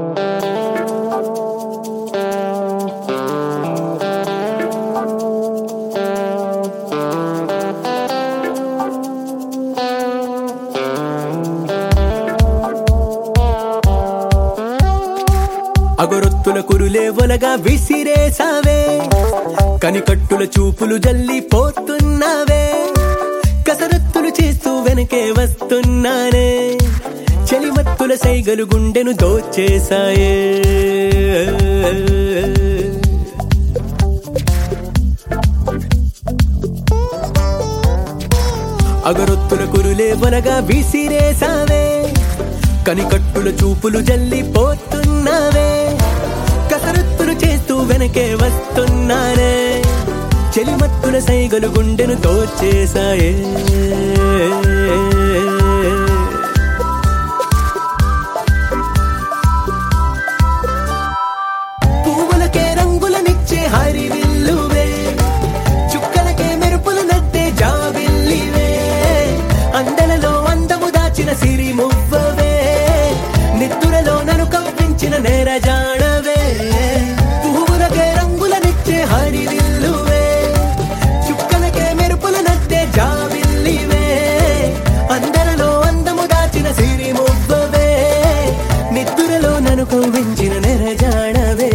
అగరొత్తుల కురులే ఒలగా విసిరేసావే కనికట్టుల చూపులు జల్లి పోతున్నావే కసరత్తులు చేస్తూ వెనకే వస్తున్నానే చలిమత్తుల సైగలు గుండెను దోచేశాయే అగరొత్తుల కురులే ఒలగా విసిరేసావే కనికట్టుల చూపులు జల్లి పోతున్నావే కసరత్తులు చేస్తూ వెనకే వస్తున్నానే చెలిమత్తుల సైగలు గుండెను దోచేశాయే పువ్వులకే రంగులనిచ్చే హరివిల్లువే చుక్కలకే మెరుపులు నట్టే జాబిల్లివే అందలలో అందము దాచిన సిరి మువ్వవే నిద్దురలో నన్ను కవ్వించిన నేరజాడవే పువ్వులకే రంగులనిచ్చే హరివిల్లువే చుక్కలకే మెరుపులు నట్టే జాబిల్లివే అందరిలో అందము దాచిన సిరి మువ్వవే నిద్దురలో నన్ను కవ్వించిన నెరజాడవే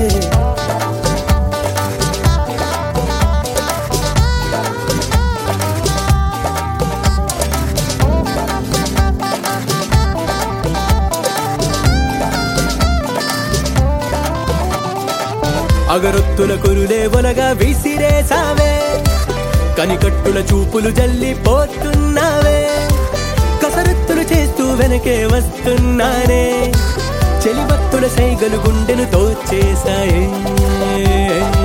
అగరొత్తుల కురులే ఒలగా విసిరేసావే కనికట్టుల చూపులు జల్లి పోతున్నావే కసరత్తులు చేస్తూ వెనకే వస్తున్నానే చెలిబత్తుల సైగలు గుండెను తోచేశాయే